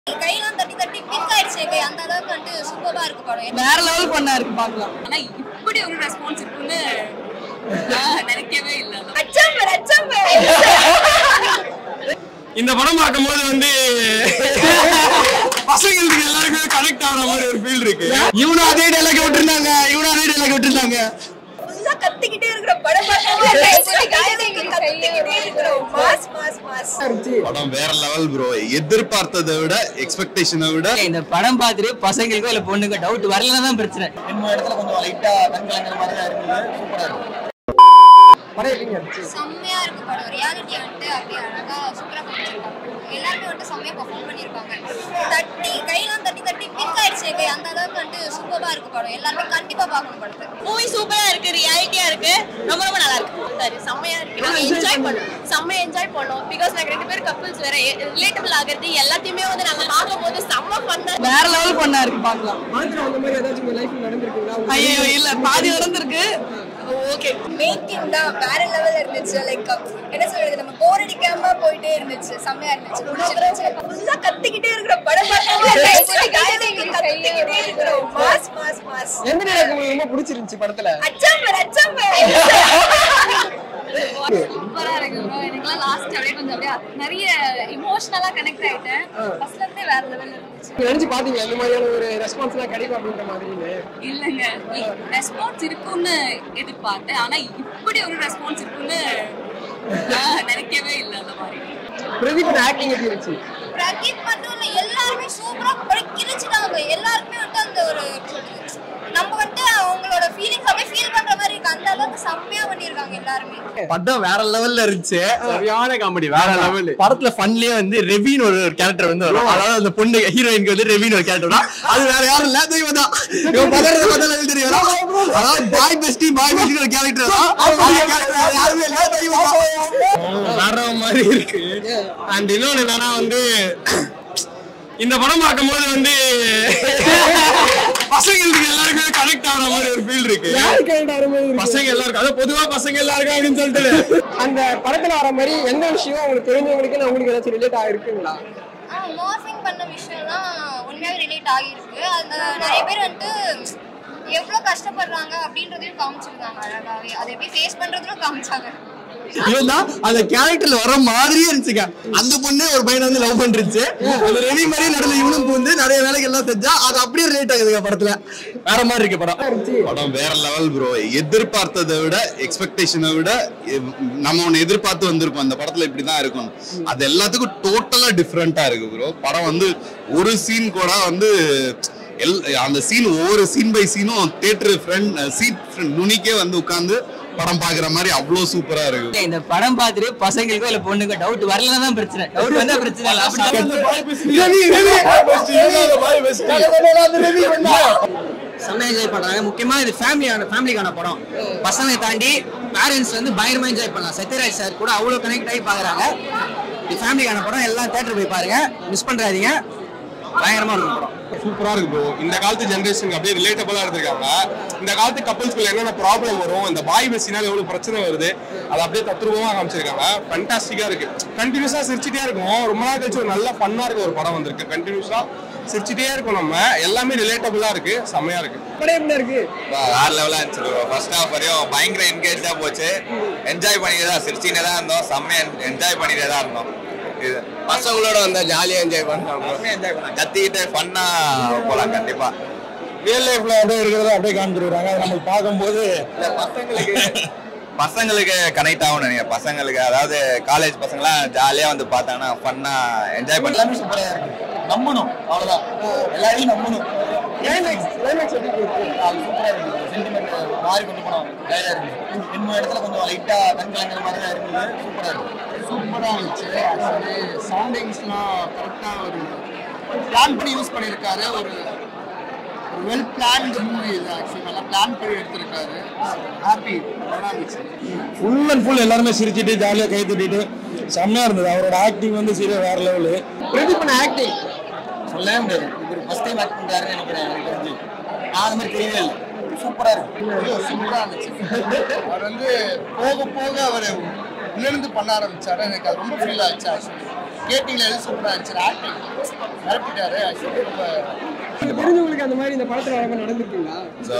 கையெல்லாம் தட்டி தட்டி பிக் ஆயிடுச்சு கை அந்த அளவுக்கு வந்துட்டு சூப்பரா இருக்கு படம் வேற லெவல் பண்ணா இருக்கு பார்க்கலாம் ஆனா இப்படி ஒரு ரெஸ்பான்ஸ் இருக்குன்னு நான் நினைக்கவே இல்லை அச்சம்பர் அச்சம்பர் இந்த படம் பார்க்கும்போது வந்து பசங்களுக்கு எல்லாருக்குமே கனெக்ட் ஆகிற மாதிரி ஒரு ஃபீல் இருக்கு இவனும் அதே டைலாக் விட்டுருந்தாங்க இவனும் அதே டைலாக் விட்டுருந்தாங்க ஃபுல்லா கத்திக்கிட்டே இருக்கிற படம் பார்க்கும்போது கத்திக்கிட்டே இருக்கிறோம் மாஸ் மாஸ் மாஸ் படம் வேற லெவல் ப்ரோ எதிர்பார்த்ததை விட எக்ஸ்பெக்டேஷனை விட இந்த படம் பார்த்துட்டு பசங்களுக்கோ இல்ல பொண்ணுங்க டவுட் வரலன்னா தான் பிரச்சனை இன்னும் இடத்துல கொஞ்சம் லைட்டா கண் கலங்குற மாதிரி தான் இருக்குது சூப்பரா இருக்கு செம்மையா இருக்கு படம் ரியாலிட்டி வந்துட்டு அப்படியே அழகா சூப்பரா பண்ணிருக்காங்க எல்லாருமே வந்துட்டு செம்மையா பெர்ஃபார்ம் பண்ணிருக்காங்க தட்டி கையெல்லாம் தட்டி தட்டி பிக் ஆயிடுச்சு கை அந்த அளவுக்கு வந்துட்டு சூப்பரா இருக்கு படம் எல்லாருமே கண்டிப்பா பார்க்கணும் படத்தை மூவி சூப்பரா இருக்கு ரியாலிட்டியா இருக்கு ரொம்ப ரொம்ப நல்லா இருக்கு சரி செம்மையா இருக்கு நாங்க என்ஜாய் பண்ணோம் செம்மையா என்ஜாய் பண்ணோம் பிகாஸ் நாங்க ரெண்டு பேரும் கப்பிள்ஸ் வேற ரிலேட்டபிள் ஆகிறது எல்லாத்தையுமே வந்து நாங்க பார்க்கும்போது செம்ம பண்ண வேற லெவல் பண்ணா இருக்கு பார்க்கலாம் அந்த மாதிரி ஏதாச்சும் உங்க லைஃப்ல நடந்திருக்குங்களா ஐயோ இல்ல பாதி நடந்திருக்கு ஓகே மெயின் டீம் தான் வேற லெவல்ல இருந்துச்சு லைக் என்ன சொல்றது நம்ம போர் அடிக்காம போயிட்டே இருந்துச்சு செம்மையா இருந்துச்சு பிடிச்சிருந்துச்சு ஃபுல்லா கத்திக்கிட்டே இருக்கிற படம் பார்க்கும்போது கத்திக்கிட்டே இருக்கிறோம் மாஸ் மாஸ் மாஸ் எந்த நேரம் உங்களுக்கு ரொம்ப பிடிச்சிருந்துச்சு படத்துல அச்சம்பர் அச்சம்பர் சூப்பரா இருக்கு ப்ரோ எனக்குலாம் லாஸ்ட் அப்படியே கொஞ்சம் அப்படியே நிறைய இமோஷனலா கனெக்ட் ஆயிட்டேன் ஃபர்ஸ்ட்ல இருந்தே வேற லெவல்ல இருந்துச்சு நீங்க நினைச்சு பாத்தீங்களா இந்த மாதிரியான ஒரு ரெஸ்பான்ஸ் எல்லாம் கிடைக்கும் அப்படின்ற மாதிரி இல்லைங்க ரெஸ்பான்ஸ் இருக்கும்னு எதிர்பார்த்தேன் ஆனா இப்படி ஒரு ரெஸ்பான்ஸ் இருக்கும்னு நான் நினைக்கவே இல்லை அந்த மாதிரி பிரதீப் ஆக்டிங் எப்படி இருந்துச்சு பிரதீப் மட்டும் இல்ல எல்லாருமே சூப்பரா படம் கிழிச்சிட்டாங்க எல்லாருக்குமே வந்துட்டு அந்த ஒரு எப்படி சொல்றது, நம்ம வந்துட்டு அவங்களோட ஃபீலிங்ஸ் அப்படியே ஃபீல் பண்ற மாதிரி இருக்கு அந்த அளவுக்கு செம்மையா பண்ணிருக்காங்க எல்லாருமே படம் வேற லெவல்ல இருந்துச்சு சரியான காமெடி வேற லெவல் படத்துல ஃபன்லயே வந்து ரெவின் ஒரு கேரக்டர் வந்து வரும் அதாவது அந்த பொண்ணு ஹீரோயினுக்கு வந்து ரெவின் ஒரு கேரக்டர் வரும் அது வேற யாரும் இல்ல தெய்வம் தான் இவன் பதறத பார்த்தா தெரியும் அதாவது பாய் பெஸ்டி பாய் பெஸ்டி ஒரு கேரக்டர் தான் அந்த character வேற யாருமே இல்ல தெய்வம் தான் வேற மாதிரி இருக்கு அண்ட் இன்னொன்னு என்னன்னா வந்து இந்த படம் பார்க்கும்போது வந்து பசங்களுக்கு எல்லாருக்குமே கனெக்ட் ஆகிற மாதிரி ஒரு ஃபீல் இருக்கு யாருக்கு வேண்டாம் வர மாதிரி இருக்கு? பசங்க எல்லாருக்கும் அதாவது பொதுவா பசங்க எல்லாருக்கும் அப்படின்னு சொல்லிட்டு அந்த படத்துல வர மாதிரி எந்த விஷயம் உங்களுக்கு தெரிஞ்சவங்களுக்கு இல்ல உங்களுக்கு ஏதாச்சும் ரிலேட் ஆகிருக்குங்களா மார்ஃபிங் பண்ண விஷயம்லாம் உண்மையாவே ரிலேட் ஆகியிருக்கு அந்த நிறைய பேர் வந்துட்டு எவ்வளவு கஷ்டப்படுறாங்க அப்படின்றதையும் காமிச்சிருக்காங்க அழகாவே அதை எப்படி ஃபேஸ் பண்றதும் காமிச்சாங்க இவன் தான் அந்த கேரக்டர்ல வர மாதிரியே இருந்துச்சுங்க அந்த பொண்ணு ஒரு பையனை வந்து லவ் பண்ணிருச்சு அந்த ரெவி மாதிரி நடுவில் இவனும் வந்து நிறைய வேலைகள் எல்லாம் செஞ்சா அது அப்படியே ரிலேட் ஆகுதுங்க படத்துல வேற மாதிரி இருக்கு படம் படம் வேற லெவல் ப்ரோ எதிர்பார்த்ததை விட எக்ஸ்பெக்டேஷனை விட எ- நம்ம ஒன்னு எதிர்பார்த்து வந்திருப்போம் அந்த படத்துல இப்படிதான் இருக்கும் அது எல்லாத்துக்கும் டோட்டலா டிஃப்ரெண்டா இருக்கு ப்ரோ படம் வந்து ஒரு சீன் கூட வந்து எல் அந்த சீன் ஒவ்வொரு சீன் பை சீனும் தேட்டர் ஃப்ரெண்ட் சீட் நுனிக்கே வந்து உட்கார்ந்து படம் பாக்குற மாதிரி அவ்வளவு சூப்பரா இருக்கு இந்த படம் பார்த்துட்டு பசங்களுக்கோ இல்ல பொண்ணுங்க டவுட் வரலன்னா தான் பிரச்சனை டவுட் வந்தா பிரச்சனை இல்ல அப்படி செம்ம என்ஜாய் பண்றாங்க முக்கியமா இது ஃபேமிலியான ஃபேமிலிக்கான படம் பசங்களை தாண்டி பேரண்ட்ஸ் வந்து பயங்கரமா என்ஜாய் பண்ணலாம் சத்யராஜ் சார் கூட அவ்வளவு கனெக்ட் ஆகி பாக்குறாங்க இது ஃபேமிலிக்கான படம் எல்லாம் தேட்டர் போய் பாருங்க மிஸ் பண்றாதீங்க பயங்கரமா இருக்கும் படம் சூப்பரா இருக்கு ப்ரோ இந்த காலத்து ஜெனரேஷனுக்கு அப்படியே ரிலேட்டபிளா எடுத்திருக்காங்க இந்த காலத்து கப்பல்ஸ்குள்ள என்னென்ன ப்ராப்ளம் வரும் இந்த பாய் பேசினால எவ்வளவு பிரச்சனை வருது அதை அப்படியே தத்ரூபமா காமிச்சிருக்காங்க ஃபண்டாஸ்டிக்கா இருக்கு கண்டினியூஸா சிரிச்சிட்டே இருக்கும் ரொம்ப நாள் கழிச்சு ஒரு நல்ல ஃபன்னா இருக்க ஒரு படம் வந்திருக்கு கண்டினியூஸா சிரிச்சிட்டே இருக்கும் நம்ம எல்லாமே ரிலேட்டபிளா இருக்கு செம்மையா இருக்கு படம் எப்படி இருக்கு வேற லெவலா இருந்துச்சு ப்ரோ ஃபர்ஸ்ட் ஹாஃப் வரையும் பயங்கர என்கேஜா போச்சு என்ஜாய் பண்ணிட்டு தான் சிரிச்சினே தான் இருந்தோம் செம்மையா என்ஜாய் பண்ணிட்டே தான் இருந்தோம் இது பசங்களோட வந்தா ஜாலியா என்ஜாய் பண்ணலாம் என்ஜாய் பண்ணலாம் கத்திக்கிட்டு ஃபன்னா போலாம் கண்டிப்பா ரியல் லைஃப்ல அப்படியே இருக்கிறத அப்படியே காமிச்சிருக்காங்க அதை நம்ம பார்க்கும்போது பசங்களுக்கு பசங்களுக்கு கனெக்ட் ஆகும் நினைக்கிறேன் பசங்களுக்கு அதாவது காலேஜ் பசங்களாம் ஜாலியா வந்து பார்த்தாங்கன்னா ஃபன்னா என்ஜாய் பண்ணலாம் சூப்பரா இருக்கு நம்பணும் அவ்வளவுதான் எல்லாரையும் நம்பணும் கிளைமேக்ஸ் கிளைமேக்ஸ் எப்படி இருக்கு அது சூப்பரா இருக்கு சென்டிமெண்ட் மாறி கொண்டு போனோம் கையில இருக்கு இன்னும் இடத்துல கொஞ்சம் லைட்டா கண் கலங்குற மாதிரி தான் இருக்குது சூப்பரா இருக்கு சூப்பராக இருந்துச்சு ஆக்சுவலி சவுண்டிங்ஸ்லாம் கரெக்டாக ஒரு பிளான் பண்ணி யூஸ் பண்ணியிருக்காரு ஒரு ஒரு வெல் பிளான்டு மூவி இது ஆக்சுவலி நல்லா பிளான் பண்ணி எடுத்திருக்காரு ஹாப்பி நல்லா இருந்துச்சு ஃபுல் அண்ட் ஃபுல் எல்லாருமே சிரிச்சிட்டு ஜாலியா கை தட்டிட்டு செம்மையா இருந்தது அவரோட ஆக்டிங் வந்து சீரியா வேற லெவலு பிரதீப் ஆக்டிங் சொல்லவே முடியாது இவர் ஃபர்ஸ்ட் டைம் ஆக்ட் பண்றாருன்னு நினைக்கிறேன் எனக்கு தெரிஞ்சு நான் அது மாதிரி தெரியவே இல்லை சூப்பரா இருக்கு சூப்பராக இருந்துச்சு அவர் வந்து போக போக அவர் உள்ளிருந்து பண்ண ஆரம்பிச்சாரு எனக்கு அது ரொம்ப ஃபீல் ஆச்சு ஆக்சுவலி கேட்டிங்ல எல்லாம் சூப்பரா இருந்துச்சு ஆக்டிங் மிரட்டிட்டாரு ஆக்சுவலி ரொம்ப உங்களுக்கு தெரிஞ்சவங்களுக்கு அந்த மாதிரி இந்த படத்துல வர மாதிரி நடந்திருக்கீங்களா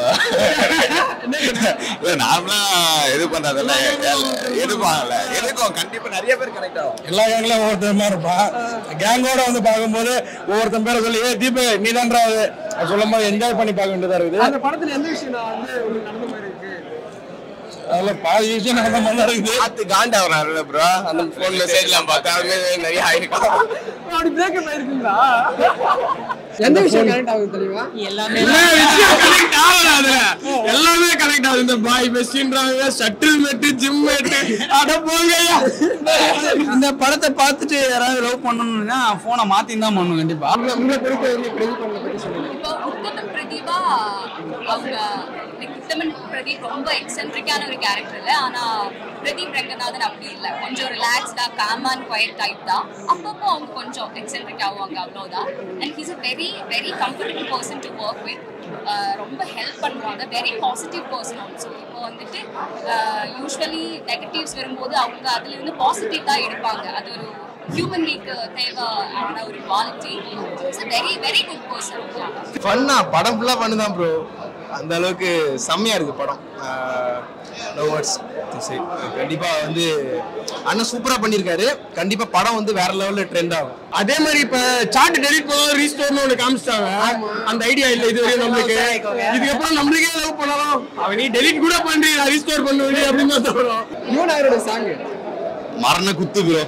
இல்ல நார்மலா இது பண்றதில்ல எதிர்ப்பாங்கல்ல எதுக்கும் கண்டிப்பா நிறைய பேர் கனெக்ட் ஆகும் எல்லா கேங்லயும் ஒவ்வொருத்தர் மாதிரி இருப்பான் கேங்கோட வந்து பார்க்கும்போது ஒவ்வொருத்தன் பேரை சொல்லி ஏ தீபு நீ தான்டா அது சொல்லும் போது என்ஜாய் பண்ணி பார்க்க வேண்டியதா இருக்குது அந்த படத்துல எந்த விஷயம் நான் வந்து உங்களுக்கு நடந்த மாதிரி இருக்கு அதுல பாதி விஷயம் நடந்த மாதிரி தான் இருக்குது பார்த்து காண்டாகிறாருல ப்ரோ அந்த ஃபோன் மெசேஜ்லாம் பார்த்தா அது மாதிரி நிறைய ஆயிருக்கும் அப்படி பிரேக்கப் ஆயிருக்கீங்களா எந்த விஷயம் கனெக்ட் ஆகுது தெரியுமா எல்லாமே கனெக்ட் ஆகல அதுல எல்லாமே கனெக்ட் ஆகுது இந்த பாய் பெஸ்ட்ன்றாங்க ஷட்டில் மேட்டு ஜிம் மேட்டு அட போங்கய்யா இந்த படத்தை பார்த்துட்டு யாராவது லவ் பண்ணணும்னா போனை மாத்தி தான் பண்ணணும் கண்டிப்பா உங்களை உங்களை பொறுத்த வரைக்கும் பிரதீப் பண்ண பத்தி சொல்லுங்க இப்போ உத்தமன் பிரதீபா அவங்க like உத்தமன் பிரதீப் ரொம்ப எக்ஸென்ட்ரிக்கான ஒரு கேரக்டர் இல்லை ஆனா பிரதீப் ரங்கநாதன் அப்படி இல்லை கொஞ்சம் ரிலாக்ஸ்டா காம் அண்ட் குவைட் டைப் தான் அப்பப்போ அவங்க கொஞ்சம் எக்ஸென்ட்ரிக் ஆகுவாங்க அவ்வளோதான் and he's a very very comfortable person to work with ரொம்ப ஹெல்ப் பண்ணுவாங்க வெரி பாசிட்டிவ் பர்சன் ஆல்சோ இப்போ வந்துட்டு யூஸ்வலி நெகட்டிவ்ஸ் வரும்போது அவங்க அதுல இருந்து பாசிட்டிவ் தான் எடுப்பாங்க அது ஒரு ஹியூமன் வீக்கு தேவையான ஒரு quality it's very very good person ஃபன்னா படம் ஃபுல்லா ஃபன் தான் ப்ரோ அந்த அளவுக்கு செம்மையா இருக்கு படம் நோ வேர்ட்ஸ் கண்டிப்பா வந்து அண்ணன் சூப்பரா பண்ணிருக்காரு கண்டிப்பா படம் வந்து வேற லெவல்ல ட்ரெண்ட் ஆகும் அதே மாதிரி இப்ப சார்ட் டெலிட் பண்ண ரீஸ்டோர்னு ஒண்ணு காமிச்சிட்டாங்க அந்த ஐடியா இல்ல இது வரையும் நம்மளுக்கு இதுக்கப்புறம் நம்மளுக்கே லவ் பண்ணலாம் அவன் நீ டெலிட் கூட பண்றீ நான் ரீஸ்டோர் பண்ண வேண்டிய அப்படின்னு தான் தோணும் யுவன் ஆயரோட சாங் மரண குத்து ப்ரோ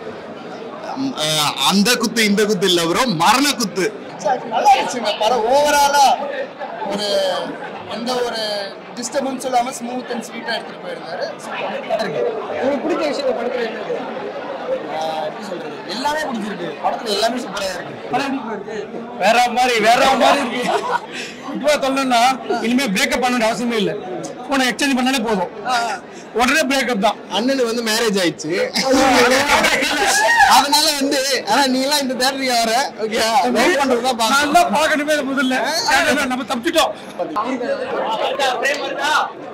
அந்த குத்து இந்த குத்து இல்ல ப்ரோ மரண குத்து நல்லா இருந்துச்சுங்க படம் ஓவராலா ஒரு எந்த ஒரு டிஸ்டர்பன்ஸ் இல்லாம ஸ்மூத் அண்ட் ஸ்வீட்டா எடுத்துட்டு போயிருந்தாரு சூப்பரா இருக்கு உங்களுக்கு பிடிச்ச விஷயம் இந்த படத்துல என்னது ஆஹ் எப்படி சொல்றது எல்லாமே பிடிச்சிருக்கு படத்துல எல்லாமே சூப்பரா இருக்கு படம் எப்படி இருக்கு வேற மாதிரி வேற மாதிரி இருக்கு இப்போ சொல்லணும்னா இனிமே பிரேக்கப் பண்ண வேண்டிய அவசியமே இல்ல போன எக்ஸ்சேஞ்ச் பண்ணாலே போதும் உடனே பிரேக்கப் தான் அண்ணனுக்கு வந்து மேரேஜ் ஆயிடுச்சு அதனால வந்து ஆனா நீ எல்லாம் இந்த தேட்டருக்கு வர ஓகே லவ் பண்றதா நான் பாக்கலாம் தான் பார்க்கணுமே முதல்ல நம்ம தப்பிச்சிட்டோம்